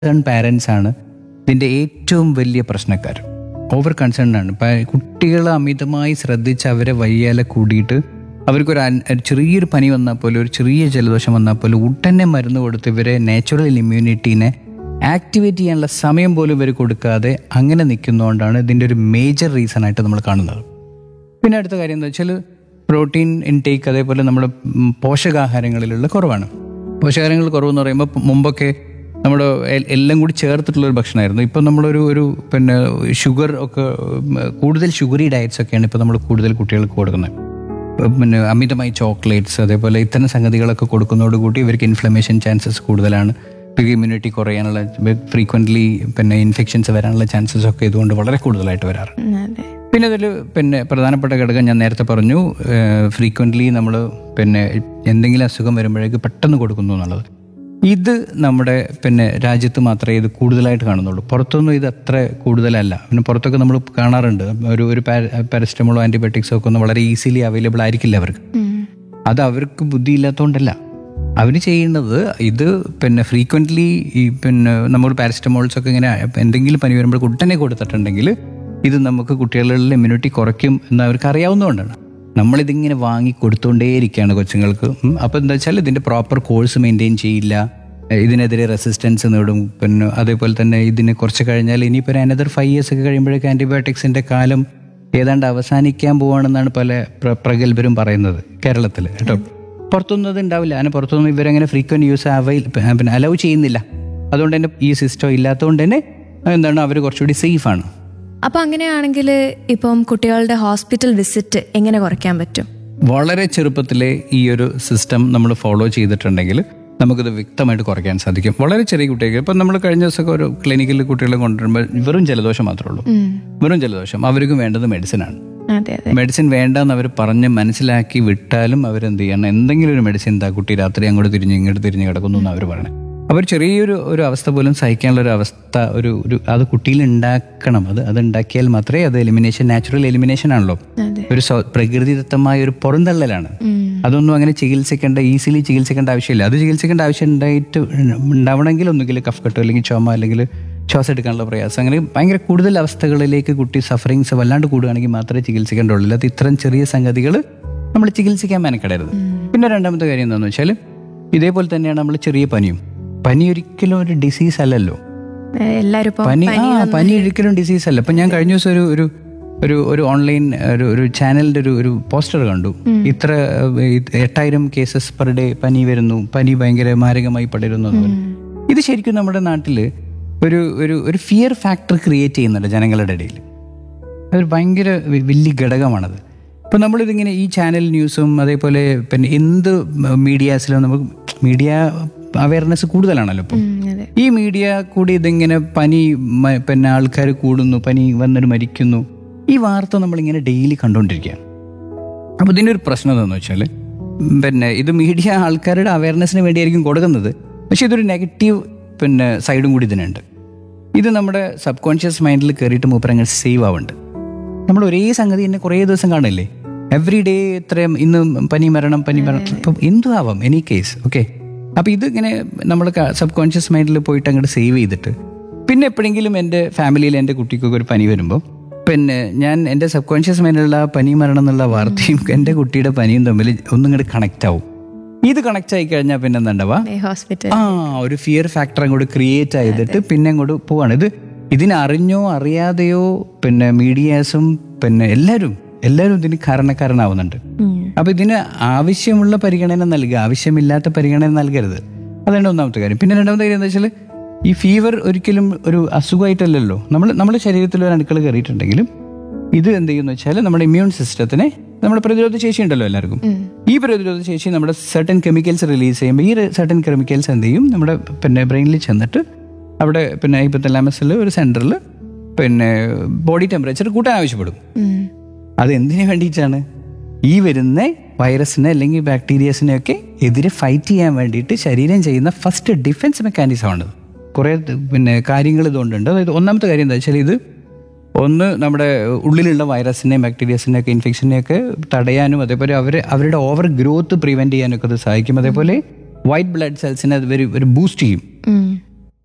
Concern parents ആണ് ഇതിൻ്റെ ഏറ്റവും വലിയ പ്രശ്നക്കാർ ഓവർ കൺസേൺ ആണ് പ- കുട്ടികളെ അമിതമായി ശ്രദ്ധിച്ച് അവരെ വയ്യാലെ കൂടിയിട്ട് അവർക്കൊരു അൻ- ഒരു ചെറിയൊരു പനി വന്നാൽ പോലും ഒരു ചെറിയ ജലദോഷം വന്നാൽ പോലും ഉടനെ മരുന്ന് കൊടുത്ത് ഇവരെ നാച്ചുറൽ ഇമ്മ്യൂണിറ്റീനെ ആക്ടിവേറ്റ് ചെയ്യാനുള്ള സമയം പോലും ഇവർ കൊടുക്കാതെ അങ്ങനെ നിൽക്കുന്നതുകൊണ്ടാണ് ഇതിൻ്റെ ഒരു മേജർ റീസൺ ആയിട്ട് നമ്മൾ കാണുന്നത് പിന്നെ അടുത്ത കാര്യം എന്താ വെച്ചാൽ പ്രോട്ടീൻ ഇൻടേക്ക് അതേപോലെ നമ്മുടെ ഉം, പോഷകാഹാരങ്ങളിലുള്ള കുറവാണ് പോഷകാഹാരങ്ങൾ കുറവെന്ന് പറയുമ്പോൾ പ- മുമ്പൊക്കെ നമ്മുടെ എ- എല്ലാം കൂടി ചേർത്തിട്ടുള്ള ഒരു ഭക്ഷണമായിരുന്നു ഇപ്പം നമ്മളൊരു ഒരു പിന്നെ ഷുഗർ ഒക്കെ ഉം, കൂടുതൽ ഷുഗറി ഡയറ്റ്സ് ഒക്കെയാണ് ഇപ്പോൾ നമ്മൾ കൂടുതൽ കുട്ടികൾക്ക് കൊടുക്കുന്നത് ഇപ്പം പിന്നെ അമിതമായി ചോക്ലേറ്റ്സ് അതേപോലെ ഇത്തരം സംഗതികളൊക്കെ കൊടുക്കുന്നതോടുകൂടി ഇവർക്ക് ഇൻഫ്ലമേഷൻ ചാൻസസ് കൂടുതലാണ് ഇമ്മ്യൂണിറ്റി കുറയാനുള്ള ഫ്രീക്വൻ്റ്ലി പിന്നെ ഇൻഫെക്ഷൻസ് വരാനുള്ള ചാൻസസ് ഒക്കെ ഇതുകൊണ്ട് വളരെ കൂടുതലായിട്ട് വരാറ് ഉം, അതെ പിന്നെ അതിൽ പിന്നെ പ്രധാനപ്പെട്ട ഘടകം ഞാൻ നേരത്തെ പറഞ്ഞു ഫ്രീക്വൻ്റ്ലി നമ്മൾ പിന്നെ എന്തെങ്കിലും അസുഖം വരുമ്പോഴേക്ക് പെട്ടെന്ന് കൊടുക്കുന്നു എന്നുള്ളത് ഇത് നമ്മുടെ പിന്നെ രാജ്യത്ത് മാത്രമേ ഇത് കൂടുതലായിട്ട് കാണുന്നുള്ളൂ പുറത്തൊന്നും ഇത് അത്ര കൂടുതലല്ല പിന്നെ പുറത്തൊക്കെ നമ്മൾ കാണാറുണ്ട് ഒരു ഒരു പാരസ്റ്റമോളോ ആൻറ്റിബയോട്ടിക്സോ ഒക്കെ ഒന്നും വളരെ ഈസിലി അവൈലബിൾ ആയിരിക്കില്ല അവർക്ക് ഉം. അത് അവർക്ക് ബുദ്ധിയില്ലാത്തതുകൊണ്ടല്ല അവർ ചെയ്യുന്നത് ഇത് പിന്നെ ഫ്രീക്വൻ്റ്ലി ഈ പിന്നെ നമ്മൾ പാരസ്റ്റമോൾസ് ഒക്കെ ഇങ്ങനെ എന്തെങ്കിലും പനി വരുമ്പോൾ ഉടനെ കൊടുത്തിട്ടുണ്ടെങ്കിൽ ഇത് നമുക്ക് കുട്ടികളിലുള്ള ഇമ്മ്യൂണിറ്റി കുറയ്ക്കും എന്ന് അവർക്ക് അറിയാവുന്നതുകൊണ്ടാണ് നമ്മളിതിങ്ങനെ വാങ്ങി കൊടുത്തുകൊണ്ടേയിരിക്കുകയാണ് കൊച്ചുങ്ങൾക്ക് ഉം. അപ്പോൾ എന്താ വെച്ചാൽ ഇതിൻ്റെ പ്രോപ്പർ കോഴ്സ് മെയിൻറ്റെയിൻ ചെയ്യില്ല ഇതിനെതിരെ റെസിസ്റ്റൻസ് നേടും പിന്നെ അതേപോലെ തന്നെ ഇതിന് കുറച്ച് കഴിഞ്ഞാൽ ഇനിയിപ്പോൾ അനദർ ഫൈവ് ഇയേഴ്സ് ഒക്കെ കഴിയുമ്പോഴേക്കും ആൻറ്റിബയോട്ടിക്സിൻ്റെ കാലം ഏതാണ്ട് അവസാനിക്കാൻ പോവാണെന്നാണ് പല പ്ര- പ്രഗത്ഭരും പറയുന്നത് കേരളത്തിൽ കേട്ടോ പുറത്തൊന്നും അത് ഉണ്ടാവില്ല അതിന് പുറത്തൊന്നും ഇവരങ്ങനെ ഫ്രീക്വൻറ്റ് യൂസ് അവൈൽ പിന്നെ അലൗ ചെയ്യുന്നില്ല അതുകൊണ്ട് തന്നെ ഈ സിസ്റ്റം ഇല്ലാത്തതുകൊണ്ട് തന്നെ എന്താണ് അവർ കുറച്ചുകൂടി സേഫാണ് അപ്പൊ അങ്ങനെയാണെങ്കിൽ ഇപ്പം കുട്ടികളുടെ ഹോസ്പിറ്റൽ വിസിറ്റ് എങ്ങനെ കുറയ്ക്കാൻ പറ്റും വളരെ ചെറുപ്പത്തിലെ ഈ ഒരു സിസ്റ്റം നമ്മൾ ഫോളോ ചെയ്തിട്ടുണ്ടെങ്കിൽ നമുക്കിത് വ്യക്തമായിട്ട് കുറയ്ക്കാൻ സാധിക്കും വളരെ ചെറിയ കുട്ടികൾക്ക് ഇപ്പം നമ്മൾ കഴിഞ്ഞ ദിവസമൊക്കെ ഒരു ക്ലിനിക്കിൽ കുട്ടികളെ കൊണ്ടുവരുമ്പോൾ വെറും ജലദോഷം മാത്രമേ ഉള്ളൂ ഉം. വെറും ജലദോഷം അവർക്കും വേണ്ടത് മെഡിസിനാണ് അതെ അതെ മെഡിസിൻ വേണ്ടെന്ന് അവർ പറഞ്ഞ് മനസ്സിലാക്കി വിട്ടാലും അവരെന്ത് ചെയ്യണം എന്തെങ്കിലും ഒരു മെഡിസിൻ എന്താ കുട്ടി രാത്രി അങ്ങോട്ട് തിരിഞ്ഞ് ഇങ്ങോട്ട് തിരിഞ്ഞ് കിടക്കുന്നു എന്ന് അവർ പറയണേ അവർ ചെറിയൊരു ഒരു അവസ്ഥ പോലും സഹിക്കാനുള്ള ഒരു അവസ്ഥ ഒരു ഒരു അത് കുട്ടിയിൽ ഉണ്ടാക്കണം അത് അത് ഉണ്ടാക്കിയാൽ മാത്രമേ അത് എലിമിനേഷൻ നാച്ചുറൽ എലിമിനേഷൻ ആണല്ലോ അതെ ഒരു സ്വ- പ്രകൃതിദത്തമായ ഒരു പുറന്തള്ളലാണ് ഉം. അതൊന്നും അങ്ങനെ ചികിത്സിക്കേണ്ട ഈസിലി ചികിത്സിക്കേണ്ട ആവശ്യമില്ല അത് ചികിത്സിക്കേണ്ട ആവശ്യം ഉണ്ടായിട്ട് ഉണ്ടാവണമെങ്കിൽ ഒന്നുകിൽ കഫ് കെട്ടോ അല്ലെങ്കിൽ ചുമ അല്ലെങ്കിൽ ശ്വാസം എടുക്കാനുള്ള പ്രയാസം അങ്ങനെ ഭയങ്കര കൂടുതൽ അവസ്ഥകളിലേക്ക് കുട്ടി സഫറിങ്സ് വല്ലാണ്ട് കൂടുകയാണെങ്കിൽ മാത്രമേ ചികിത്സിക്കേണ്ടുള്ളൂ അത് ഇത്തരം ചെറിയ സംഗതികൾ നമ്മൾ ചികിത്സിക്കാൻ മെനക്കെടരുത് പിന്നെ രണ്ടാമത്തെ കാര്യം എന്താണെന്ന് വെച്ചാൽ ഇതേപോലെ തന്നെയാണ് നമ്മൾ ചെറിയ പനിയും പനി ഒരിക്കലും ഒരു ഡിസീസ് അല്ലല്ലോ ഏ, എല്ലാരും ഇപ്പം പനി ആ പനി ഒരിക്കലും ഡിസീസ് അല്ല ഇപ്പൊ ഞാൻ കഴിഞ്ഞ ദിവസം ഒരു ഒരു ഒരു ഒരു ഓൺലൈൻ ഒരു ഒരു ചാനലിന്റെ ഒരു ഒരു പോസ്റ്റർ കണ്ടു ഇത്ര ഏഹ്, ഇത് എട്ടായിരം കേസസ് പെർ ഡേ പനി വരുന്നു പനി ഭയങ്കര മാരകമായി പടരുന്നു എന്ന് പറഞ്ഞു. ഇത് ശരിക്കും നമ്മുടെ നാട്ടില് ഒരു ഒരു ഒരു ഫിയർ ഫാക്ടർ ക്രിയേറ്റ് ചെയ്യുന്നുണ്ട് ജനങ്ങളുടെ ഇടയിൽ അതൊരു ഭയങ്കര വ- വലിയ ഘടകമാണത് ഇപ്പം നമ്മളിതിങ്ങനെ ഈ ചാനൽ ന്യൂസും അതേപോലെ പിന്നെ എന്ത് മീഡിയാസിലും നമുക്ക് മീഡിയ അവയർനെസ് കൂടുതലാണല്ലോ ഇപ്പം ഉം, അതെ ഈ മീഡിയ കൂടി ഇതിങ്ങനെ പനി മ- പിന്നെ ആൾക്കാർ കൂടുന്നു പനി വന്നിട്ട് മരിക്കുന്നു ഈ വാർത്ത നമ്മളിങ്ങനെ ഡെയിലി കണ്ടുകൊണ്ടിരിക്കുകയാണ് അപ്പോൾ ഇതിൻ്റെ ഒരു പ്രശ്നം എന്താണെന്ന് വെച്ചാൽ പിന്നെ ഇത് മീഡിയ ആൾക്കാരുടെ അവയർനെസ്സിന് വേണ്ടിയായിരിക്കും കൊടുക്കുന്നത് പക്ഷേ ഇതൊരു നെഗറ്റീവ് പിന്നെ സൈഡും കൂടി ഇതിനുണ്ട് ഇത് നമ്മുടെ സബ് കോൺഷ്യസ് മൈൻഡിൽ കയറിയിട്ട് മൂപ്പരങ്ങൾ സേവ് ആവുന്നുണ്ട് നമ്മൾ ഒരേ സംഗതി തന്നെ കുറേ ദിവസം കാണില്ലേ എവറി ഡേ ഇത്രയും ഇന്ന് പനി മരണം പനി മരണം ഇപ്പം എന്തും ആവാം എനി കേസ് ഓക്കെ അപ്പോൾ ഇതിങ്ങനെ നമ്മൾ സബ് കോൺഷ്യസ് മൈൻഡിൽ പോയിട്ട് അങ്ങോട്ട് സേവ് ചെയ്തിട്ട് പിന്നെ എപ്പോഴെങ്കിലും എൻ്റെ ഫാമിലിയിൽ എൻ്റെ കുട്ടിക്കൊക്കെ ഒരു പനി വരുമ്പോൾ പിന്നെ ഞാൻ എൻ്റെ സബ് കോൺഷ്യസ് മൈൻഡിലുള്ള ആ പനി മരണം എന്നുള്ള വാർത്തയും എൻ്റെ കുട്ടിയുടെ പനിയും തമ്മിൽ ഒന്നും ഇങ്ങോട്ട് കണക്റ്റ് ആവും ഇത് കണക്റ്റ് ആയി കഴിഞ്ഞാൽ പിന്നെ എന്താ ഉണ്ടാവുക ഏ, ഹോസ്പിറ്റൽ ആ ഒരു ഫിയർ ഫാക്ടർ അങ്ങോട്ട് ക്രിയേറ്റ് ചെയ്തിട്ട് പിന്നെ അങ്ങോട്ട് പോവാണ് ഇത് ഇതിനറിഞ്ഞോ അറിയാതെയോ പിന്നെ മീഡിയാസും പിന്നെ എല്ലാവരും എല്ലാവരും ഇതിന് കാരണക്കാരനാവുന്നുണ്ട് ഉം. അപ്പൊ ഇതിന് ആവശ്യമുള്ള പരിഗണന നൽകുക ആവശ്യമില്ലാത്ത പരിഗണന നൽകരുത് അതാണ് ഒന്നാമത്തെ കാര്യം പിന്നെ രണ്ടാമത്തെ കാര്യം എന്താ വെച്ചാൽ ഈ ഫീവർ ഒരിക്കലും ഒരു അസുഖമായിട്ടല്ലല്ലോ നമ്മൾ നമ്മുടെ ശരീരത്തിൽ ഒരു അണുക്കൾ കയറിയിട്ടുണ്ടെങ്കിലും ഇത് എന്ത് ചെയ്യുന്നു വെച്ചാൽ നമ്മുടെ ഇമ്മ്യൂൺ സിസ്റ്റത്തിനെ നമ്മുടെ പ്രതിരോധ ശേഷി ഉണ്ടല്ലോ എല്ലാവർക്കും ഉം. ഈ പ്രതിരോധ ശേഷി നമ്മുടെ സർട്ടൻ കെമിക്കൽസ് റിലീസ് ചെയ്യുമ്പോൾ ഈ സർട്ടൻ കെമിക്കൽസ് എന്ത് ചെയ്യും നമ്മുടെ പിന്നെ ബ്രെയിനിൽ ചെന്നിട്ട് അവിടെ പിന്നെ ഹൈപ്പത്തലാമസിൽ ഒരു സെൻറ്ററിൽ പിന്നെ ബോഡി ടെമ്പറേച്ചർ കൂട്ടാൻ ആവശ്യപ്പെടും ഉം. അത് എന്തിനു വേണ്ടിയിട്ടാണ് ഈ വരുന്ന വൈറസിനെ അല്ലെങ്കിൽ ബാക്ടീരിയസിനെ ഒക്കെ എതിരെ ഫൈറ്റ് ചെയ്യാൻ വേണ്ടിയിട്ട് ശരീരം ചെയ്യുന്ന ഫസ്റ്റ് ഡിഫൻസ് മെക്കാനിസം ആണ് കുറേ പിന്നെ കാര്യങ്ങൾ ഇതുകൊണ്ടുണ്ട് അതായത് ഒന്നാമത്തെ കാര്യം എന്താ വെച്ചാൽ ഇത് ഒന്ന് നമ്മുടെ ഉള്ളിലുള്ള വൈറസിനെയും ബാക്ടീരിയസിനെയൊക്കെ ഇൻഫെക്ഷനെയൊക്കെ തടയാനും അതേപോലെ അവർ അവരുടെ ഓവർ ഗ്രോത്ത് പ്രിവെൻറ്റ് ചെയ്യാനൊക്കെ ഇത് സഹായിക്കും അതേപോലെ വൈറ്റ് ബ്ലഡ് സെൽസിനെ അത് ഒരു ഒരു ബൂസ്റ്റ് ചെയ്യും ഉം.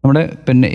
നമ്മുടെ പിന്നെ